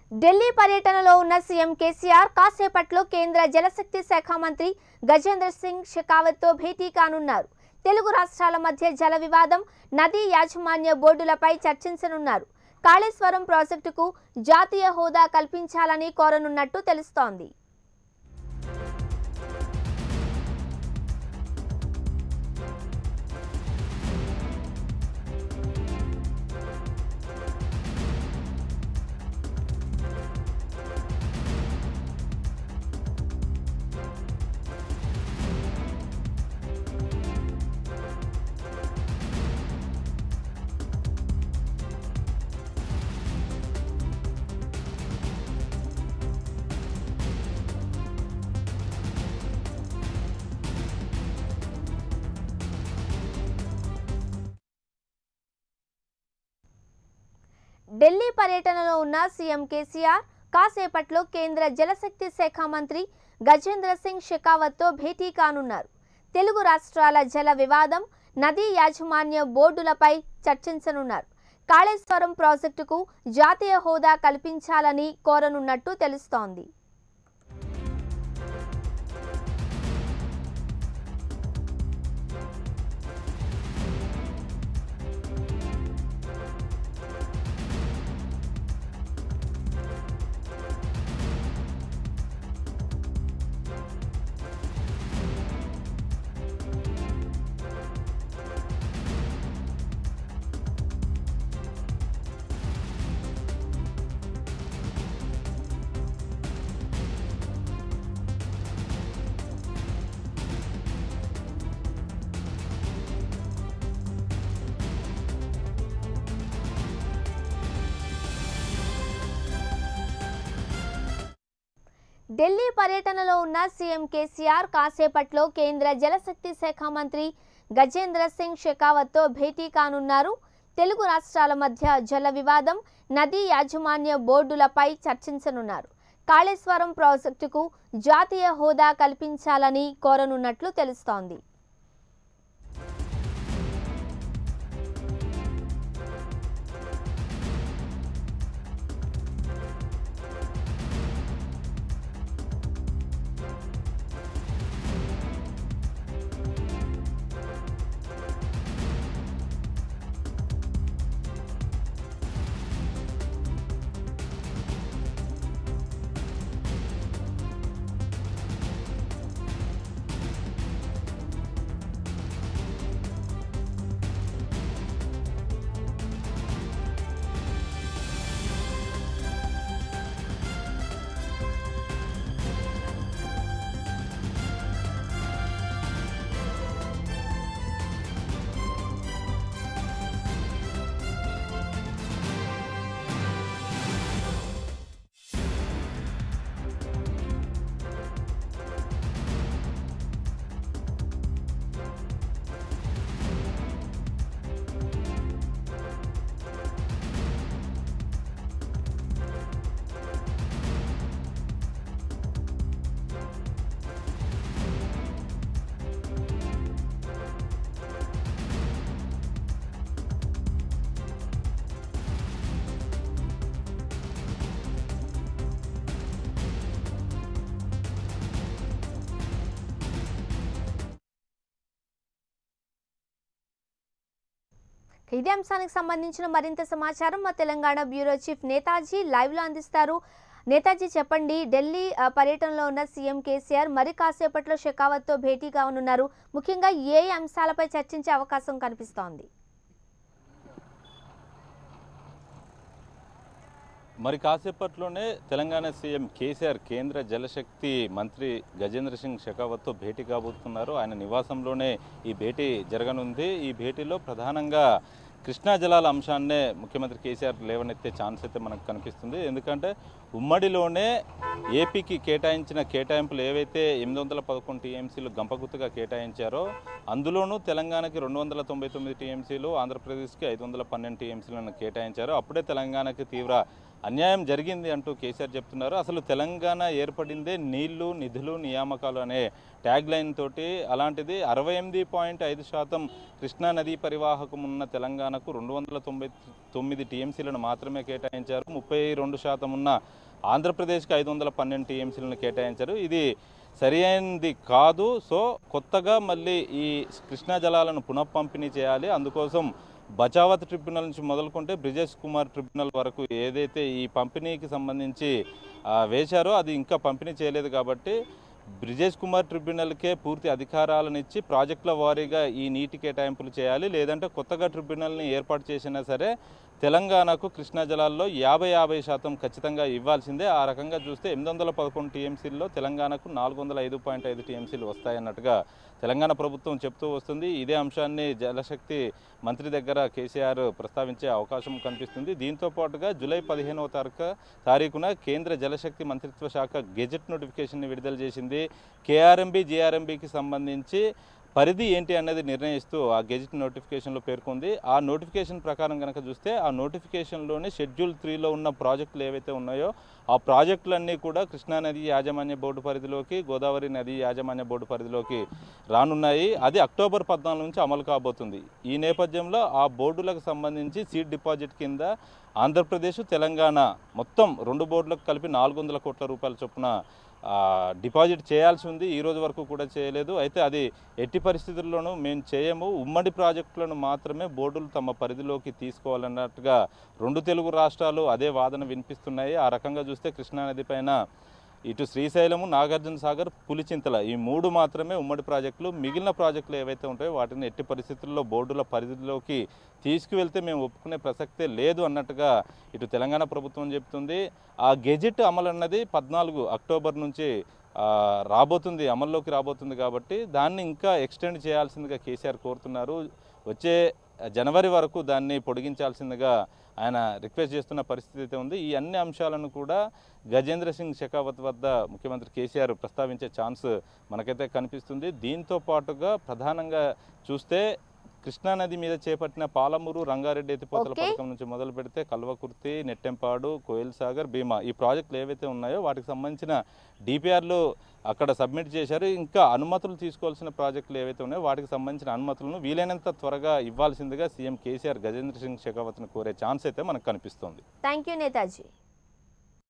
ఢిల్లీ పర్యటనలో ఉన్న సీఎం కేసీఆర్ కాసేపట్లో కేంద్ర జలశక్తి శాఖ మంత్రి గజేంద్ర సింగ్ షెకావత్తో భేటీ కానున్నారు తెలుగు రాష్ట్రాల మధ్య జల వివాదం నదీ యాజమాన్య బోర్డులపై చర్చించనున్నారు కాళేశ్వరం ప్రాజెక్టుకు జాతీయ హోదా కల్పించాలని కోరనున్నట్టు తెలుస్తోంది ఢిల్లీ పర్యటనలో ఉన్న సీఎం కేసీఆర్ కాసేపట్లో కేంద్ర జలశక్తి శాఖ మంత్రి గజేంద్ర సింగ్ షెకావత్తో భేటీ కానున్నారు తెలుగు రాష్ట్రాల జల వివాదం నదీ యాజమాన్య బోర్డులపై చర్చించనున్నారు కాళేశ్వరం ప్రాజెక్టుకు జాతీయ హోదా కల్పించాలని కోరనున్నట్టు తెలుస్తోంది ఢిల్లీ పర్యటనలో ఉన్న సీఎం కేసీఆర్ కాసేపట్లో కేంద్ర జలశక్తి శాఖ మంత్రి గజేంద్ర సింగ్ షెకావత్తో భేటీ కానున్నారు తెలుగు రాష్ట్రాల మధ్య జల వివాదం నదీ యాజమాన్య బోర్డులపై చర్చించనున్నారు కాళేశ్వరం ప్రాజెక్టుకు జాతీయ హోదా కల్పించాలని కోరనున్నట్లు తెలుస్తోంది ఇదే అంశానికి సంబంధించిన మరింత సమాచారం మా Telangana bureau chief Netaji live లో అందిస్తారు నేతాజీ చెప్పండి ఢిల్లీ ఆ, పర్యటనలో ఉన్న సీఎం కేసీఆర్ మరి కాసేపట్లో షెకావత్తో భేటీ కానున్నారు ముఖ్యంగా ఏ అంశాలపై చర్చించే అవకాశం కనిపిస్తోంది మరి కాసేపట్లోనే తెలంగాణ సీఎం కేసీఆర్ కేంద్ర జలశక్తి మంత్రి గజేంద్ర సింగ్ షెకావత్తో భేటీ కాబోతున్నారు ఆయన నివాసంలోనే ఈ భేటీ జరగనుంది ఈ భేటీలో ప్రధానంగా కృష్ణా జలాల అంశాన్నే ముఖ్యమంత్రి కేసీఆర్ లేవనెత్తే ఛాన్స్ అయితే మనకు కనిపిస్తుంది ఎందుకంటే ఉమ్మడిలోనే ఏపీకి కేటాయించిన కేటాయింపులు ఏవైతే ఎనిమిది వందల పదకొండు టీఎంసీలు గంపగుత్తుగా కేటాయించారో అందులోనూ తెలంగాణకి రెండు వందల తొంభై తొమ్మిది టీఎంసీలు ఆంధ్రప్రదేశ్కి ఐదు వందల పన్నెండు టీఎంసీలను కేటాయించారు అప్పుడే తెలంగాణకి తీవ్ర అన్యాయం జరిగింది అంటూ కేసీఆర్ చెప్తున్నారు అసలు తెలంగాణ ఏర్పడిందే నీళ్లు నిధులు నియామకాలు అనే ట్యాగ్ లైన్ తోటి అలాంటిది అరవై ఎనిమిది పాయింట్ ఐదు శాతం కృష్ణా నదీ పరివాహకం ఉన్న తెలంగాణకు రెండు వందల తొంభై తొమ్మిది టీఎంసీలను మాత్రమే కేటాయించారు ముప్పై రెండు శాతం ఉన్న ఆంధ్రప్రదేశ్కి ఐదు వందల పన్నెండు టీఎంసీలను కేటాయించారు ఇది సరి అయినది కాదు సో కొత్తగా మళ్ళీ ఈ కృష్ణా జలాలను పునఃపంపిణీ చేయాలి అందుకోసం బచావత్ ట్రిబ్యునల్ నుంచి మొదలుకుంటే బ్రిజేష్ కుమార్ ట్రిబ్యునల్ వరకు ఏదైతే ఈ పంపిణీకి సంబంధించి ఆ, వేశారో అది ఇంకా పంపిణీ చేయలేదు కాబట్టి బ్రిజేష్ కుమార్ ట్రిబ్యునల్కే పూర్తి అధికారాలను ఇచ్చి ప్రాజెక్టుల వారీగా ఈ నీటి కేటాయింపులు చేయాలి లేదంటే కొత్తగా ట్రిబ్యునల్ని ఏర్పాటు చేసినా సరే తెలంగాణకు కృష్ణా జలాల్లో యాభై యాభై శాతం ఖచ్చితంగా ఇవ్వాల్సిందే ఆ రకంగా చూస్తే ఎనిమిది వందల పదకొండు టీఎంసీల్లో తెలంగాణకు నాలుగు వందల ఐదు పాయింట్ ఐదు టీఎంసీలు వస్తాయన్నట్టుగా తెలంగాణ ప్రభుత్వం చెప్తూ వస్తుంది ఇదే అంశాన్ని జలశక్తి మంత్రి దగ్గర కేసీఆర్ ప్రస్తావించే అవకాశం కనిపిస్తుంది దీంతో పాటుగా జూలై పదిహేనవ తారీఖు తారీఖున కేంద్ర జలశక్తి మంత్రిత్వ శాఖ గెజెట్ నోటిఫికేషన్ని విడుదల చేసింది కేఆర్ఎంబి జిఆర్ఎంబికి సంబంధించి పరిధి ఏంటి అన్నది నిర్ణయిస్తూ ఆ గెజిట్ నోటిఫికేషన్లో పేర్కొంది ఆ నోటిఫికేషన్ ప్రకారం కనుక చూస్తే ఆ నోటిఫికేషన్లోని షెడ్యూల్ త్రీలో ఉన్న ప్రాజెక్టులు ఏవైతే ఉన్నాయో ఆ ప్రాజెక్టులన్నీ కూడా కృష్ణా నది యాజమాన్య బోర్డు పరిధిలోకి గోదావరి నది యాజమాన్య బోర్డు పరిధిలోకి రానున్నాయి అది అక్టోబర్ పద్నాలుగు నుంచి అమలు కాబోతుంది ఈ నేపథ్యంలో ఆ బోర్డులకు సంబంధించి సీడ్ డిపాజిట్ కింద ఆంధ్రప్రదేశ్ తెలంగాణ మొత్తం రెండు బోర్డులకు కలిపి నాలుగు వందల కోట్ల రూపాయల చొప్పున ఆ, డిపాజిట్ చేయాల్సి ఉంది ఈ రోజు వరకు కూడా చేయలేదు అయితే అది ఎట్టి పరిస్థితుల్లోనూ మేము చేయము ఉమ్మడి ప్రాజెక్టులను మాత్రమే బోర్డులు తమ పరిధిలోకి తీసుకోవాలన్నట్టుగా రెండు తెలుగు రాష్ట్రాలు అదే వాదన వినిపిస్తున్నాయి ఆ రకంగా చూస్తే కృష్ణానది పైన ఇటు శ్రీశైలము నాగార్జున సాగర్ పులిచింతల ఈ మూడు మాత్రమే ఉమ్మడి ప్రాజెక్టులు మిగిలిన ప్రాజెక్టులు ఏవైతే ఉంటాయో వాటిని ఎట్టి పరిస్థితుల్లో బోర్డుల పరిధిలోకి తీసుకువెళ్తే మేము ఒప్పుకునే ప్రసక్తే లేదు అన్నట్టుగా ఇటు తెలంగాణ ప్రభుత్వం చెప్తుంది ఆ గెజిట్ అమలు అన్నది పద్నాలుగు అక్టోబర్ నుంచి ఆ, రాబోతుంది అమల్లోకి రాబోతుంది కాబట్టి దాన్ని ఇంకా ఎక్స్టెండ్ చేయాల్సిందిగా కేసీఆర్ కోరుతున్నారు వచ్చే జనవరి వరకు దాన్ని పొడిగించాల్సిందిగా ఆయన రిక్వెస్ట్ చేస్తున్న పరిస్థితి అయితే ఉంది ఈ అన్ని అంశాలను కూడా గజేంద్ర సింగ్ షెకావత్ వద్ద ముఖ్యమంత్రి కేసీఆర్ ప్రస్తావించే ఛాన్స్ మనకైతే కనిపిస్తుంది దీంతో పాటుగా ప్రధానంగా చూస్తే కృష్ణానది మీద చేపట్టిన పాలమూరు రంగారెడ్డి ఎత్తిపోతల Okay. పథకం నుంచి మొదలు పెడితే కల్వకుర్తి నెట్టెంపాడు కోయిల్ సాగర్ భీమా ఈ ప్రాజెక్టులు ఏవైతే ఉన్నాయో వాటికి సంబంధించిన డిపిఆర్లు అక్కడ సబ్మిట్ చేశారు ఇంకా అనుమతులు తీసుకోవాల్సిన ప్రాజెక్టులు ఏవైతే ఉన్నాయో వాటికి సంబంధించిన అనుమతులను వీలైనంత త్వరగా ఇవ్వాల్సిందిగా సీఎం కేసీఆర్ గజేంద్ర సింగ్ షెకావత్ను కోరే ఛాన్స్ అయితే మనకు కనిపిస్తోంది థ్యాంక్ యూ నేతాజీ